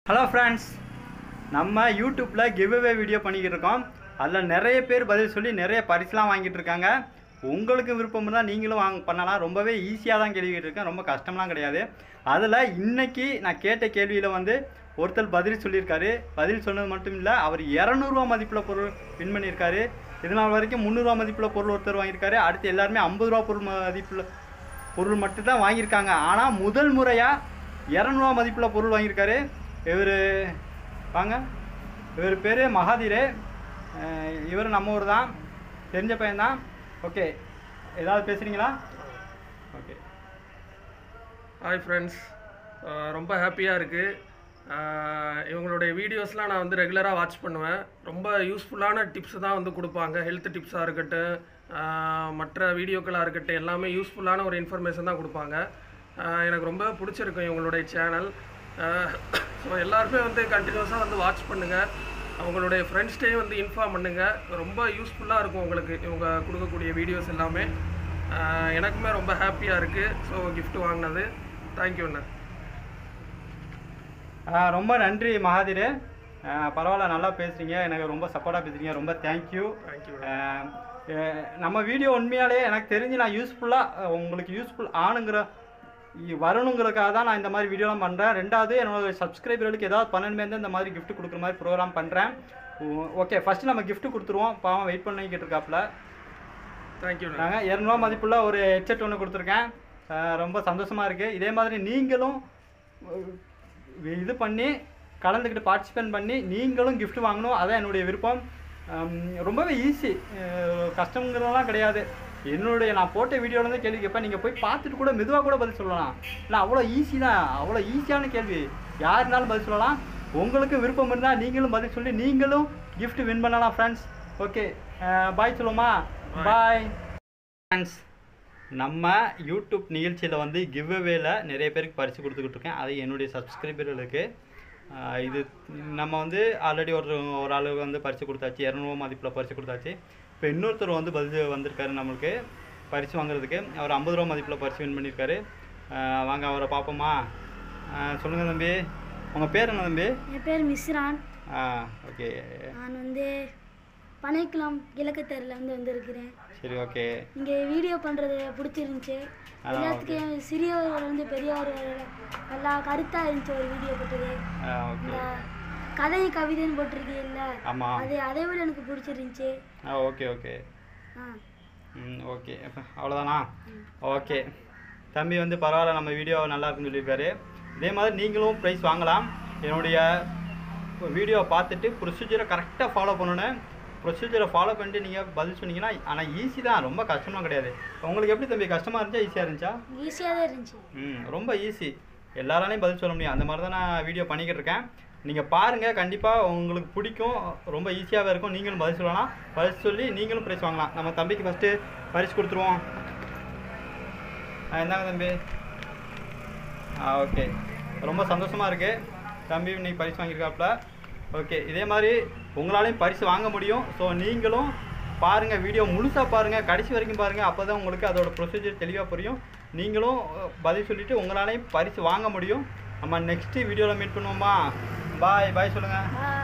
hello friends நம்ம யூடியூப்பில் giveaway video பண்ணிக்கிட்டு இருக்கோம் அதில் நிறைய பேர் பதில் சொல்லி நிறைய பரிசுலாம் வாங்கிட்டு இருக்காங்க உங்களுக்கு விருப்பம் இருந்தால் நீங்களும் வாங்க பண்ணலாம் ரொம்பவே ஈஸியாக தான் கேள்வி கேட்டிருக்கேன் ரொம்ப கஷ்டம்லாம் கிடையாது அதில் இன்னைக்கு நான் கேட்ட கேள்வியில் வந்து ஒருத்தர் பதில் சொல்லியிருக்காரு பதில் சொன்னது மட்டும் இல்லை அவர் இரநூறுவா மதிப்பில் பொருள் வின் பண்ணியிருக்காரு இது நாள் வரைக்கும் முந்நூறுரூவா மதிப்பில் பொருள் ஒருத்தர் வாங்கியிருக்காரு அடுத்து எல்லாருமே ஐம்பது ரூபா பொருள் மதிப்பில் பொருள் மட்டும்தான் வாங்கியிருக்காங்க ஆனால் முதல் முறையாக இரநூறுவா மதிப்பில் பொருள் வாங்கியிருக்காரு இவர் வாங்க இவர் பேர் மகாதீர் இவர் நம்ம ஊர் தான் தெரிஞ்ச பையன்தான் ஓகே ஏதாவது பேசுகிறீங்களா ஓகே ஹாய் ஃப்ரெண்ட்ஸ் ரொம்ப ஹாப்பியாக இருக்குது இவங்களுடைய வீடியோஸ்லாம் நான் வந்து ரெகுலராக வாட்ச் பண்ணுவேன் ரொம்ப யூஸ்ஃபுல்லான டிப்ஸ் தான் வந்து கொடுப்பாங்க ஹெல்த் டிப்ஸாக இருக்கட்டும் ஆஹ் மற்ற வீடியோக்களாக இருக்கட்டும் எல்லாமே யூஸ்ஃபுல்லான ஒரு இன்ஃபர்மேஷன் தான் கொடுப்பாங்க ஆஹ் எனக்கு ரொம்ப பிடிச்சிருக்கும் இவங்களுடைய சேனல் ஸோ எல்லாருமே வந்து கண்டினியூஸாக வந்து வாட்ச் பண்ணுங்கள் அவங்களுடைய ஃப்ரெண்ட்ஸ்டையும் வந்து இன்ஃபார்ம் பண்ணுங்கள் ரொம்ப யூஸ்ஃபுல்லாக இருக்கும் உங்களுக்கு இவங்க கொடுக்கக்கூடிய வீடியோஸ் எல்லாமே ஆஹ் எனக்குமே ரொம்ப ஹாப்பியாக இருக்குது ஸோ gift வாங்கினது தேங்க்யூண்ணே ஆ, ரொம்ப நன்றி மகாதீர் பரவாயில்ல நல்லா பேசுகிறீங்க எனக்கு ரொம்ப சப்போர்ட்டாக பேசுகிறீங்க ரொம்ப தேங்க்யூ தேங்க்யூ நம்ம வீடியோ உண்மையாலே எனக்கு தெரிஞ்சு நான் யூஸ்ஃபுல்லாக உங்களுக்கு யூஸ்ஃபுல் ஆணுங்கிற இ- வரணுங்கிறதுக்காக தான் நான் இந்த மாதிரி வீடியோலாம் பண்ணுறேன் ரெண்டாவது என்னோட சப்ஸ்கிரைபர்களுக்கு ஏதாவது பன்னெண்டு இந்த மாதிரி gift கொடுக்குற மாதிரி ப்ரோக்ராம் பண்ணுறேன் ஓகே ஃபஸ்ட்டு நம்ம gift கொடுத்துருவோம் பாவம் வெயிட் பண்ணிக்கிட்டு இருக்காப்புல தேங்க்யூண்ணே நாங்கள் இரநூறுவா மதிப்புள்ள ஒரு ஹெட்செட் ஒன்று கொடுத்துருக்கேன் அஹ் ரொம்ப சந்தோஷமாக இருக்குது இதே மாதிரி நீங்களும் அஹ், இது பண்ணி கலந்துக்கிட்டு பார்ட்டிசிபேட் பண்ணி நீங்களும் gift வாங்கணும் அதான் என்னுடைய விருப்பம் ஹம், ரொம்பவே ஈஸி கஷ்டங்கிறதெல்லாம் கிடையாது என்னுடைய நான் போட்ட வீடியோலேருந்து கேள்வி கேட்பேன் நீங்கள் போய் பார்த்துட்டு கூட மெதுவாக கூட பதில் சொல்லலாம் இல்லை அவ்வளோ ஈஸி தான் அவ்வளோ ஈஸியான கேள்வி யாருனாலும் பதில் சொல்லலாம் உங்களுக்கு விருப்பம் இருந்தால் நீங்களும் பதில் சொல்லி நீங்களும் gift வின் பண்ணலாம் ஃப்ரெண்ட்ஸ் ஓகே பாய் சொல்லுமா பாய் ஃப்ரெண்ட்ஸ் நம்ம யூடியூப் நிகழ்ச்சியில் வந்து கிவ்அவேல நிறைய பேருக்கு பரிசு கொடுத்துக்கிட்டு இருக்கேன் அது என்னுடைய சப்ஸ்கிரைபர்களுக்கு ஆஹ் இது நம்ம வந்து ஆல்ரெடி ஒரு ஒரு ஆளுக்கு வந்து பரிசு கொடுத்தாச்சு இரநூறுவா மதிப்பில் பரிசு கொடுத்தாச்சு இப்போ இன்னொருத்தர் வந்து பதில் வந்திருக்காரு நம்மளுக்கு பரிசு வாங்குறதுக்கு அவர் ஐம்பது ரூபா மதிப்பில் பரிசு வின் பண்ணியிருக்காரு ஆஹ் வாங்க அவரை பார்ப்போமா சொல்லுங்கள் தம்பி உங்கள் பேர் என்ன தம்பி என் பேர் மிஸ்ரான் ஆ ஓகே நான் வந்து பனைக்குளம் கிழக்கு தெருல இருந்து வந்திருக்கிறேன் சரி ஓகே இங்கே வீடியோ பண்ணுறது பிடிச்சிருந்துச்சு அதான் எல்லாத்துக்கும் சிறியவர்லேருந்து பெரியவர் வரை நல்லா கருத்தாக இருந்துச்சு ஒரு வீடியோ போட்டது ஆ ஓகே இந்த கதை கவிதைன்னு போட்டிருக்கீங்கல்ல ஆமாம் அது அதை விட எனக்கு பிடிச்சிருந்துச்சு ஆ ஓகே ஓகே ஆ ம் ஓகே அப்ப அவ்வளோதானா ஓகே தம்பி வந்து பரவாயில்ல நம்ம வீடியோ நல்லா இருக்குன்னு சொல்லியிருக்காரு இதே மாதிரி நீங்களும் ப்ரைஸ் வாங்கலாம் என்னுடைய வீடியோவை பார்த்துட்டு ப்ரொசீஜரை கரெக்டாக ஃபாலோ பண்ணணும் ப்ரொசீஜரை ஃபாலோ பண்ணிட்டு நீங்கள் பதில் சொன்னீங்கன்னா ஆனால் ஈஸி தான் ரொம்ப கஷ்டம்லாம் கிடையாது உங்களுக்கு எப்படி தம்பி கஷ்டமாக இருந்துச்சா ஈஸியாக இருந்துச்சா ஈஸியாக தான் இருந்துச்சு ம் ரொம்ப ஈஸி எல்லாராலையும் பதில் சொல்ல முடியும் அந்த மாதிரி தான் நான் வீடியோ பண்ணிக்கிட்டு இருக்கேன் நீங்கள் பாருங்கள் கண்டிப்பாக உங்களுக்கு பிடிக்கும் ரொம்ப ஈஸியாகவே இருக்கும் நீங்களும் பதில் சொல்லலாம் பதில் சொல்லி நீங்களும் ப்ரைஸ் வாங்கலாம் நம்ம தம்பிக்கு ஃபஸ்ட்டு பரிசு கொடுத்துருவோம் ஆ இந்தாங்க தம்பி ஆ ஓகே ரொம்ப சந்தோஷமாக இருக்குது தம்பி இன்னைக்கு பரிசு வாங்கியிருக்காப்புல ஓகே இதே மாதிரி உங்களாலையும் பரிசு வாங்க முடியும் ஸோ நீங்களும் பாருங்கள் வீடியோ முழுசாக பாருங்கள் கடைசி வரைக்கும் பாருங்கள் அப்போ தான் உங்களுக்கு அதோட ப்ரொசீஜர் தெளிவாக புரியும் நீங்களும் அஹ், பதில் சொல்லிவிட்டு உங்களாலையும் பரிசு வாங்க முடியும் நம்ம நெக்ஸ்ட்டு வீடியோவில் மீட் பண்ணுவோமா பாய் பாய் சொல்லுங்கள் பாய்